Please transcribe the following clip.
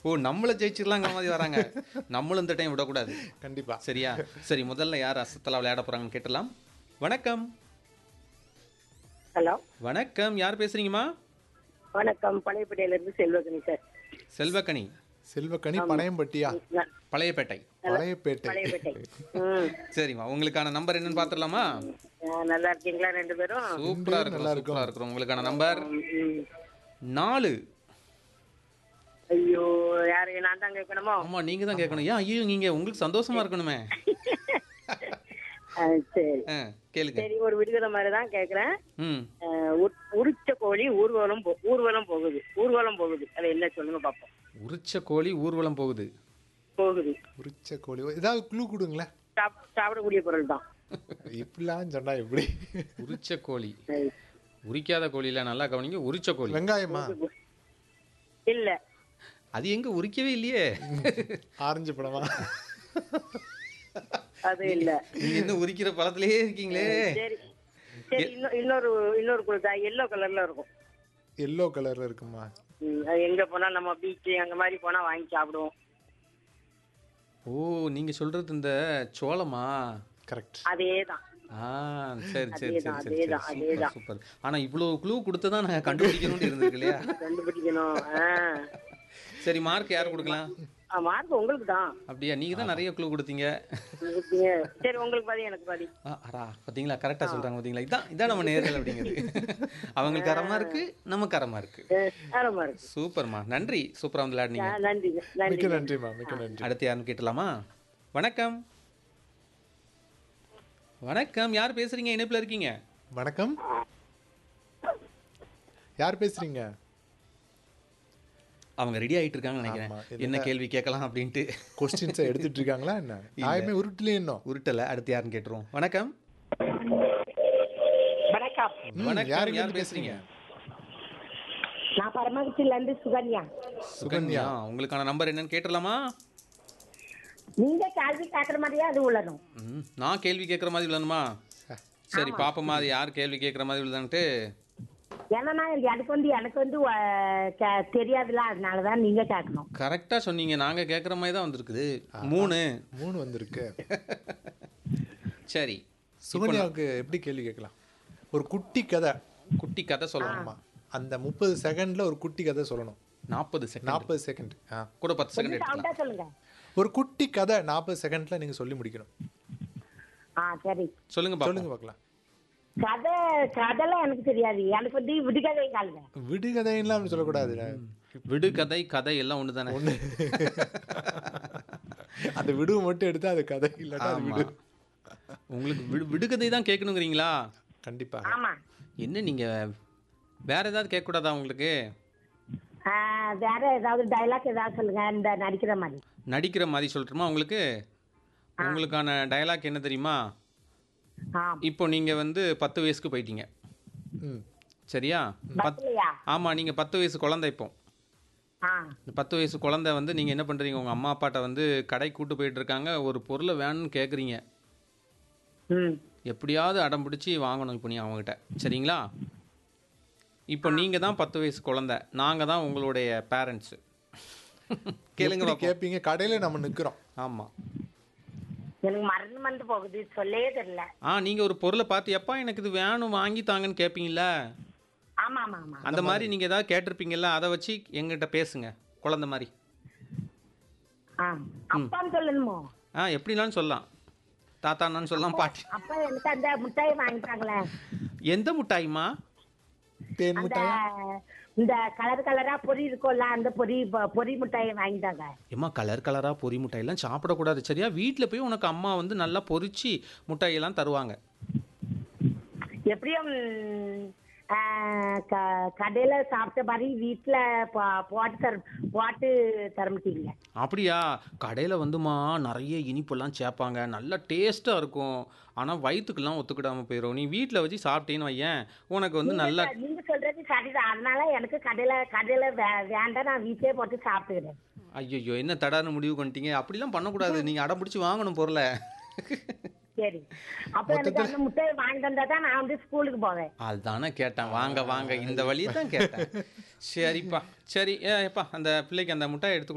ஓ நம்மள ஜெயிச்சிடலாங்கிற மாதிரி வராங்க நம்மளும் இந்த டைம் விடக்கூடாது கண்டிப்பா சரியா சரி முதல்ல யார் அசத்தலா விளையாட போறாங்கன்னு கேட்டலாம் வணக்கம் ஹலோ வணக்கம் யார் பேசுறீங்கம்மா வணக்கம் பழையப்பேட்டையில இருந்து செல்வகணி சார் செல்வக்கனி செல்வக்கனி பனையம்பட்டியா நான் பழையப்பேட்டை பழையப்பேட்டை பழையப்பேட்டை ம் சரிம்மா உங்களுக்கான நம்பர் என்னன்னு பார்த்துடலாமா ஆ, நல்லா இருக்கீங்களா ரெண்டு பேரும் சூப்பரா இருக்கும் சூப்பரா இருக்கிறோம் உங்களுக்கான நம்பர் ம். நாலு ஐயோ யாரு நான் தான் கேட்கணுமோ ஆமா நீங்க தான் கேட்கணும் ஏன் ஐயோ நீங்க உங்களுக்கு சந்தோஷமா இருக்கணுமே ஆ, சரி ஆ, கேளுங்க சரி ஒரு விடுதலை மாதிரி தான் கேட்குறேன் ம் உரிச்ச கோழி ஊர்வலம் போ- ஊர்வலம் போகுது ஊர்வலம் போகுது அது என்ன சொல்லுங்க பார்ப்போம் உரிச்ச கோழி ஊர்வலம் போகுது போகுது உரிச்ச கோழி ஏதாவது க்ளூ கொடுங்களேன் சாப்- சாப்பிடக்கூடிய பொருள் தான் இப்படிலாம் சொன்னா எப்படி உரிச்ச கோழி சரி. உரிக்காத கோழியில நல்லா கவனிங்க உரிச்ச கோழி வெங்காயமா இல்ல அது எங்க உரிக்கவே இல்லையே ஆரஞ்சு பழமா அது இல்ல நீங்க இன்னும் உரிக்கிற பழத்திலேயே இருக்கீங்களே சரி சரி இன்னொ- இன்னொரு இன்னொரு கொடுத்தா எல்லோ கலர்ல இருக்கும் எல்லோ கலர்ல இருக்குமா ம், அது எங்க போனா நம்ம பீச் அந்த மாதிரி போனா வாங்கி சாப்பிடுவோம் ஓ நீங்க சொல்றது இந்த சோளமா கரெக்ட் அதேதான் ஆ சரி சரி சரி அதேதான், சரி சரி அதேதான், சூப்பர் அதேதான். சூப்பர் ஆனா இவ்வளவு க்ளூ கொடுத்து தான் நான் கண்டுபிடிக்கணும்னு இருந்திருக்கு இல்லையா கண்டுபிடிக்கணும் சரி மார்க் யார் கொடுக்கலாம் மார்க் உங்களுக்கு தான் அப்படியா நீங்க தான் நிறைய க்ளூ கொடுத்தீங்க கொடுத்தீங்க. சரி உங்களுக்கு பாதி எனக்கு பாதி ஆ, அடா பாத்தீங்களா கரெக்டா சொல்றாங்க பாத்தீங்களா இதான் இதான் நம்ம நேர்கள் அப்படிங்கிறது அவங்களுக்கு கரமா இருக்கு நம்ம கரமா இருக்கு ஆரமா இருக்கு சூப்பர்மா நன்றி சூப்பரா வந்து விளையாடுனீங்க ஆ, நன்றி நன்றி மிக்க நன்றிமா மிக்க நன்றி அடுத்து யாருன்னு கேட்டலாமா வணக்கம் வணக்கம் யார் பேசுறீங்க இணைப்புல இருக்கீங்க வணக்கம் யார் பேசுறீங்க அவங்க ரெடி ஆயிட்டு இருக்காங்கன்னு ஆமா, நினைக்கிறேன் என்ன கேள்வி கேட்கலாம் அப்படின்ட்டு கொஸ்டின்ஸை எடுத்துட்டு இருக்காங்களா என்ன நாயமே உருட்டுலயே இன்னும் உருட்டல அடுத்து யாருன்னு கேட்டுருவோம் வணக்கம் வணக்கம் ம், வணக்கம் யாருங்க யார் பேசுறீங்க நான் பரமக்குச்சில இருந்து சுகன்யா சுகன்யா உங்களுக்கான நம்பர் என்னன்னு கேட்டுடலாமா நீங்க கேள்வி கேட்கற மாதிரியே அது உள்ளணும் ம், நான் கேள்வி கேட்குற மாதிரி விழணுமா சரி பாப்போமா அது யார் கேள்வி கேட்குற மாதிரி விழுதான்ட்டு ஏன்னா எனக்கு வந்து எனக்கு வந்து அஹ், கே- தெரியாதுல அதனாலதான் நீங்க கேட்கணும் கரெக்டாக சொன்னீங்க நாங்கள் கேட்குற மாதிரி தான் வந்திருக்குது மூணு மூணு வந்திருக்கு சரி சுகன்யாவுக்கு எப்படி கேள்வி கேட்கலாம் ஒரு குட்டி கதை குட்டி கதை சொல்லணுமா ஆமா அந்த முப்பது செகண்ட்ல ஒரு குட்டி கதை சொல்லணும் நாற்பது செகண்ட் நாற்பது செகண்ட் ஆ கூட பத்து செகண்ட் எடுத்துக்கலாம் சவுண்டா சொல்லுங்க ஒரு குட்டி கதை நாற்பது செகண்ட்ல நீங்க சொல்லி முடிக்கணும் ஆ சரி சொல்லுங்க பாப்போம் சொல்லுங்க பார்க்கலாம் கதை கதைலாம் எனக்கு தெரியாது எனக்கு வந்து விடுகதை காலுங்க விடுகதைலாம் அப்படி சொல்லக்கூடாது விடு கதை கதை எல்லாம் ஒன்று தானே அந்த விடுவை மட்டும் எடுத்தா அது கதை இல்லாட்டா அது விடு உங்களுக்கு விடு விடுகதை தான் கேட்கணுங்கிறீங்களா கண்டிப்பா ஆமா என்ன நீங்கள் வேற ஏதாவது கேட்கக்கூடாதா உங்களுக்கு ஆ, வேற ஏதாவது டைலாக் ஏதாவது சொல்லுங்க இந்த நடிக்கிற மாதிரி நடிக்கிற மாதிரி சொல்லட்டுமா உங்களுக்கு உங்களுக்கான டயலாக் என்ன தெரியுமா ஆ இப்போ நீங்கள் வந்து பத்து வயசுக்கு போயிட்டீங்க ம் சரியா பத் பஸ்லையா ஆமாம் நீங்கள் பத்து வயசு குழந்தை இப்போ ஆ இந்த பத்து வயசு குழந்தை வந்து நீங்கள் என்ன பண்ணுறீங்க உங்கள் அம்மா அப்பாட்ட வந்து கடை கூட்டு போயிட்டு இருக்காங்க ஒரு பொருளை வேணும்னு கேட்குறீங்க ம் எப்படியாவது அடம் பிடிச்சி வாங்கணும் இப்போ நீ அவங்ககிட்ட சரிங்களா இப்போ நீங்கள் தான் பத்து வயசு குழந்தை நாங்கள் தான் உங்களுடைய பேரண்ட்ஸு கேளுங்க எப்படி பாப்போம். கேட்பீங்க கடையில நம்ம நிக்கிறோம் ஆமாம் எனக்கு மறந்து மறந்து போகுது சொல்லவே தெரியல ஆ நீங்கள் ஒரு பொருளை பார்த்து எப்பா எனக்கு இது வேணும் வாங்கி தாங்கன்னு கேட்பீங்கள ஆமா ஆமா ஆமா அந்த மாதிரி நீங்கள் ஏதாவது கேட்டிருப்பீங்கல்ல அதை வச்சு எங்கிட்ட பேசுங்க குழந்தை மாதிரி ஆ அப்பான்னு சொல்லணுமோ ஆ எப்படினாலும் சொல்லலாம் தாத்தான்னு சொல்லலாம் பாட்டி அப்பா எனக்கு அந்த மிட்டாய் வாங்கிட்டாங்களே எந்த முட்டாய்மா தேன் அந்த மிட்டாயா இந்த கலர் கலரா பொரி இருக்கும்ல அந்த பொரி பொ- பொரி மிட்டாயை வாங்கிட்டாங்க ஏம்மா கலர் கலராக பொரி முட்டையெல்லாம் சாப்பிடக்கூடாது சரியா வீட்டில் போய் உனக்கு அம்மா வந்து நல்லா பொரிச்சு முட்டையெல்லாம் தருவாங்க எப்படியும் ஆ, க- கடையில சாப்பிட்ட மாதிரி வீட்டுல போ- போட்டு தர போட்டு தரமாட்டீங்க அப்படியா கடையில் வந்துமா நிறைய இனிப்பெல்லாம் சேர்ப்பாங்க நல்லா டேஸ்ட்டாக இருக்கும் ஆனால் வயிற்றுக்கெல்லாம் ஒத்துக்கிடாமல் போயிடும் நீ வீட்டில் வச்சு சாப்பிட்டேன்னு வையேன் உனக்கு வந்து நல்லா நீங்க சொல்றது சரிதான் அதனால எனக்கு கடையில கடையில வே- வேண்டாம் நான் வீட்லயே போட்டு சாப்பிட்டுக்கிறேன் ஐயோ என்ன தடான்னு முடிவு பண்ணிட்டீங்க அப்படிலாம் பண்ணக்கூடாது நீங்கள் அடம் பிடிச்சி வாங்கணும் பொருளை சரி அப்ப எனக்கு அந்த முட்டையை வாங்கிட்டு வந்தா தான் நான் வந்து ஸ்கூலுக்கு போவேன் அதுதானே கேட்டேன் வாங்க வாங்க இந்த வழியை தான் கேட்டேன் சரிப்பா சரி ஏப்பா அந்த பிள்ளைக்கு அந்த முட்டாய் எடுத்து